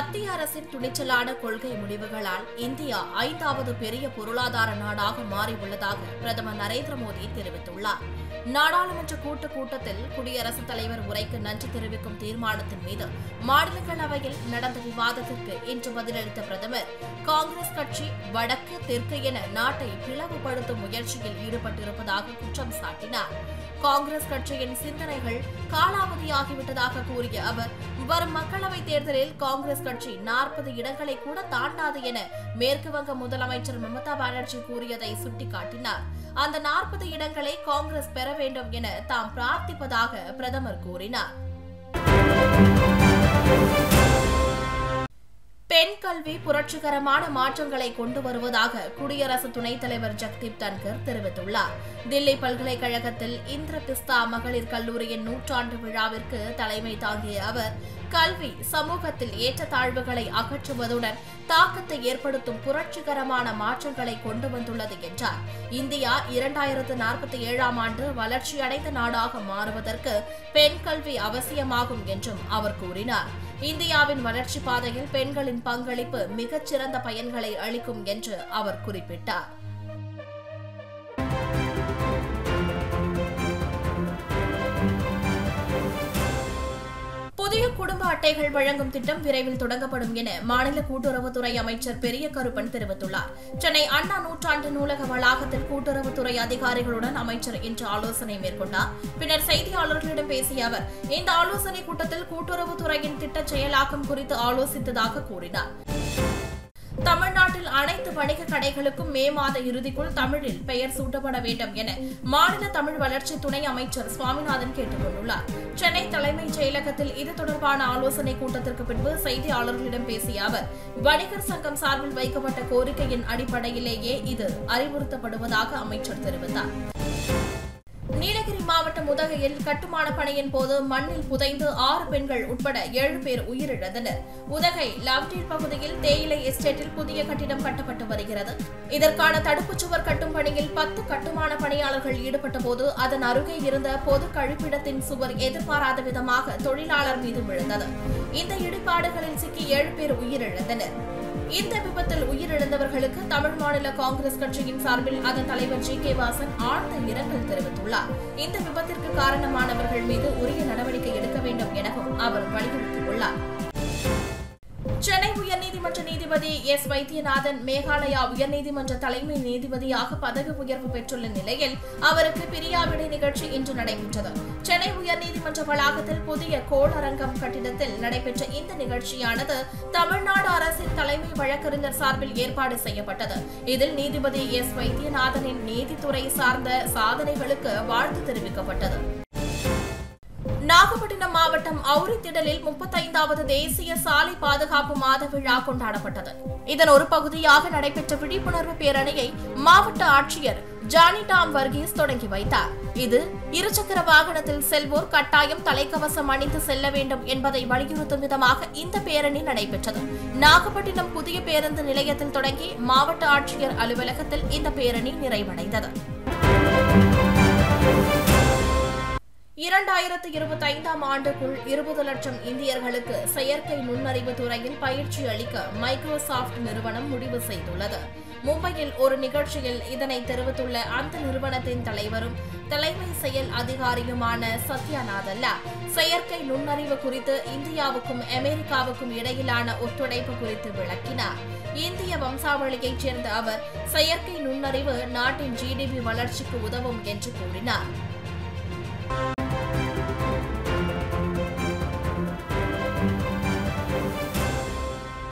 மத்திய அரசின் துணிச்சலான கொள்கை முடிவுகளால் இந்தியா ஐந்தாவது பெரிய பொருளாதார நாடாக மாறியுள்ளதாக பிரதமர் நரேந்திர மோடி தெரிவித்துள்ளார் நாடாளுமன்ற கூட்டு கூட்டத்தில் குடியரசுத் தலைவர் உரைக்கு நன்றி தெரிவிக்கும் தீர்மானத்தின் மீது மாநிலங்களவையில் நடந்த விவாதத்திற்கு இன்று பதிலளித்த பிரதமர் காங்கிரஸ் கட்சி வடக்கு தெற்கு என நாட்டை பிளவுபடுத்தும் முயற்சியில் ஈடுபட்டிருப்பதாக குற்றம் சாட்டினார் காங்கிரஸ் கட்சியின் சிந்தனைகள் காலாவதியாகிவிட்டதாக கூறிய அவர் வரும் மக்களவைத் தேர்தலில் காங்கிரஸ் கட்சி நாற்பது இடங்களை கூட தாண்டாது என மேற்குவங்க முதலமைச்சர் மமதா பானர்ஜி கூறியதை சுட்டிக்காட்டினார் அந்த நாற்பது இடங்களை காங்கிரஸ் பெற வேண்டும் என தாம் பிரார்த்திப்பதாக பிரதமர் கூறினார் பெண் கல்வி புரட்சிகரமான மாற்றங்களை கொண்டு வருவதாக குடியரசு துணைத் தலைவர் ஜக்தீப் தன்கர் தெரிவித்துள்ளார் தில்லி பல்கலைக்கழகத்தில் இந்திரபிஸ்தா மகளிர் கல்லூரியின் நூற்றாண்டு விழாவிற்கு தலைமை தாங்கிய அவர் கல்வி சமூகத்தில் ஏற்றத்தாழ்வுகளை அகற்றுவதுடன் தாக்கத்தை ஏற்படுத்தும் புரட்சிகரமான மாற்றங்களை கொண்டு வந்துள்ளது என்றார் இந்தியா இரண்டாயிரத்து நாற்பத்தி ஏழாம் ஆண்டு வளர்ச்சியடைந்த நாடாக மாறுவதற்கு பெண் கல்வி அவசியமாகும் என்றும் அவர் கூறினார் இந்தியாவின் வளர்ச்சி பாதையில் பெண்களின் பங்களிப்பு மிகச்சிறந்த பயன்களை அளிக்கும் என்று அவர் குறிப்பிட்டார் புதிய குடும்ப அட்டைகள் வழங்கும் திட்டம் விரைவில் தொடங்கப்படும் என மாநில கூட்டுறவுத்துறை அமைச்சர் பெரிய கருப்பன் தெரிவித்துள்ளார் சென்னை அண்ணா நூற்றாண்டு நூலக வளாகத்தில் கூட்டுறவுத்துறை அதிகாரிகளுடன் அமைச்சர் இன்று ஆலோசனை மேற்கொண்டார் பின்னர் செய்தியாளர்களிடம் பேசிய அவர் இந்த ஆலோசனைக் கூட்டத்தில் கூட்டுறவுத்துறையின் திட்ட செயலாக்கம் குறித்து ஆலோசித்ததாக கூறினார் தமிழ்நாட்டில் அனைத்து வணிக கடைகளுக்கும் மே மாத இறுதிக்குள் தமிழில் பெயர் சூட்டப்பட வேண்டும் என மாநில தமிழ் வளர்ச்சி துணை அமைச்சர் சுவாமிநாதன் கேட்டுக் கொண்டுள்ளார் சென்னை தலைமைச் செயலகத்தில் இது தொடர்பான ஆலோசனைக் கூட்டத்திற்கு பின்பு செய்தியாளர்களிடம் பேசிய அவர் வணிகர் சங்கம் சார்பில் வைக்கப்பட்ட கோரிக்கையின் அடிப்படையிலேயே இது அறிவுறுத்தப்படுவதாக அமைச்சர் தெரிவித்தார் நீலகிரி மாவட்டம் உதகையில் கட்டுமான பணியின் போது மண்ணில் புதைந்து ஆறு பெண்கள் உட்பட ஏழு பேர் உயிரிழந்தனர் உதகை லவ்டீல் பகுதியில் தேயிலை எஸ்டேட்டில் புதிய கட்டிடம் கட்டப்பட்டு வருகிறது இதற்கான தடுப்புச் சுவர் கட்டும் பணியில் பத்து கட்டுமான பணியாளர்கள் ஈடுபட்ட போது அதன் அருகே இருந்த பொது கழிப்பிடத்தின் சுவர் எதிர்பாராத விதமாக தொழிலாளர் மீது விழுந்தது இந்த இடிபாடுகளில் சிக்கி ஏழு பேர் உயிரிழந்தனர் இந்த விபத்தில் உயிரிழந்தவர்களுக்கு தமிழ் மாநில காங்கிரஸ் கட்சியின் சார்பில் அதன் தலைவர் ஜி கே வாசன் ஆழ்ந்த இரங்கல் தெரிவித்துள்ளார் இந்த விபத்திற்கு காரணமானவர்கள் மீது உரிய நடவடிக்கை எடுக்க வேண்டும் எனவும் அவர் வலியுறுத்தியுள்ளார் சென்னை உயர்நீதிமன்ற நீதிபதி எஸ் வைத்தியநாதன் மேகாலயா உயர்நீதிமன்ற தலைமை நீதிபதியாக பதவி உயர்வு பெற்றுள்ள நிலையில் அவருக்கு பிரியாவிடை நிகழ்ச்சி இன்று நடைபெற்றது சென்னை உயர்நீதிமன்ற வளாகத்தில் புதிய கோளரங்கம் கட்டிடத்தில் நடைபெற்ற இந்த நிகழ்ச்சியானது தமிழ்நாடு அரசின் தலைமை வழக்கறிஞர் சார்பில் ஏற்பாடு செய்யப்பட்டது இதில் நீதிபதி எஸ் வைத்தியநாதனின் நீதித்துறை சார்ந்த சாதனைகளுக்கு வாழ்த்து தெரிவிக்கப்பட்டது நாகப்பட்டினம் மாவட்டம் அவுரித்திடலில் முப்பத்தைந்தாவது தேசிய சாலை பாதுகாப்பு மாத விழா கொண்டாடப்பட்டது இதன் ஒரு பகுதியாக நடைபெற்ற விழிப்புணர்வு பேரணியை மாவட்ட ஆட்சியர் ஜானி டாம் வர்கீஸ் தொடங்கி வைத்தார் இது இருசக்கர வாகனத்தில் செல்வோர் கட்டாயம் தலைக்கவசம் அணிந்து செல்ல வேண்டும் என்பதை வலியுறுத்தும் விதமாக இந்த பேரணி நடைபெற்றது நாகப்பட்டினம் புதிய பேருந்து நிலையத்தில் தொடங்கி மாவட்ட ஆட்சியர் அலுவலகத்தில் இந்த பேரணி நிறைவடைந்தது இரண்டாயிரத்து இருபத்தி ஐந்தாம் ஆண்டுக்குள் இருபது லட்சம் இந்தியர்களுக்கு செயற்கை நுண்ணறிவு துறையில் பயிற்சி அளிக்க மைக்ரோசாப்ட் நிறுவனம் முடிவு செய்துள்ளது மும்பையில் ஒரு நிகழ்ச்சியில் இதனை தெரிவித்துள்ள அந்த நிறுவனத்தின் தலைவரும் தலைமை செயல் அதிகாரியுமான சத்யா நாதல்லா செயற்கை நுண்ணறிவு குறித்து இந்தியாவுக்கும் அமெரிக்காவுக்கும் இடையிலான ஒத்துழைப்பு குறித்து விளக்கினார் இந்திய வம்சாவளியைச் சேர்ந்த அவர் செயற்கை நுண்ணறிவு நாட்டின் ஜிடிபி வளர்ச்சிக்கு உதவும் என்று கூறினார்